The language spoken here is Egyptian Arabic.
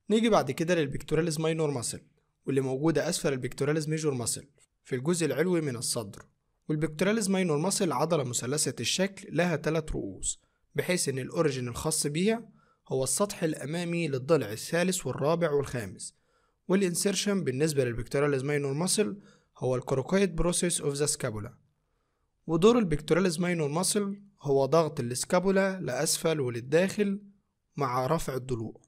نيجي بعد كده للبيكتوراليز ماينور ماسل واللي موجودة أسفل البيكتوراليز ميجور ماسل في الجزء العلوي من الصدر والبيكتوراليز ماينور ماسل عضلة مثلثة الشكل لها تلات رؤوس بحيث إن الأوريجين الخاص بيها هو السطح الأمامي للضلع الثالث والرابع والخامس والإنسيرشن بالنسبة للبيكتوراليز ماينور ماسل هو الكروكويد بروسيس اوف ذا سكابولا ودور البيكتوراليز ماينور ماسل هو ضغط السكابولا لأسفل وللداخل مع رفع الضلوع